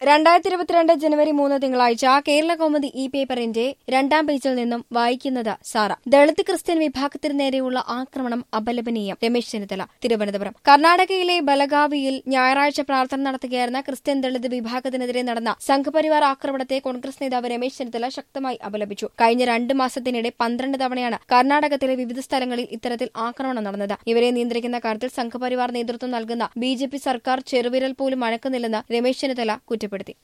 രണ്ടായിരത്തി ഇരുപത്തിരണ്ട് ജനുവരി മൂന്ന് തിങ്കളാഴ്ച കേരള കൗമുദി ഇ പേപ്പറിന്റെ രണ്ടാം പേജിൽ നിന്നും വായിക്കുന്നത് സാറ ദളിത് ക്രിസ്ത്യൻ വിഭാഗത്തിന് നേരെയുള്ള ആക്രമണം അപലപനീയം രമേശ് ചെന്നിത്തല തിരുവനന്തപുരം കർണാടകയിലെ ബലഗാവിയിൽ ഞായറാഴ്ച പ്രാർത്ഥന നടത്തുകയായിരുന്ന ക്രിസ്ത്യൻ ദളിത് വിഭാഗത്തിനെതിരെ നടന്ന സംഘപരിവാർ ആക്രമണത്തെ കോൺഗ്രസ് നേതാവ് രമേശ് ചെന്നിത്തല ശക്തമായി അപലപിച്ചു കഴിഞ്ഞ രണ്ട് മാസത്തിനിടെ പന്ത്രണ്ട് തവണയാണ് കർണാടകത്തിലെ വിവിധ സ്ഥലങ്ങളിൽ ഇത്തരത്തിൽ ആക്രമണം നടന്നത് ഇവരെ നിയന്ത്രിക്കുന്ന കാര്യത്തിൽ സംഘപരിവാർ നേതൃത്വം നൽകുന്ന ബി സർക്കാർ ചെറുവിരൽ പോലും അഴക്കുന്നില്ലെന്ന് രമേശ് ചെന്നിത്തല കുറ്റപ്പെടുത്തി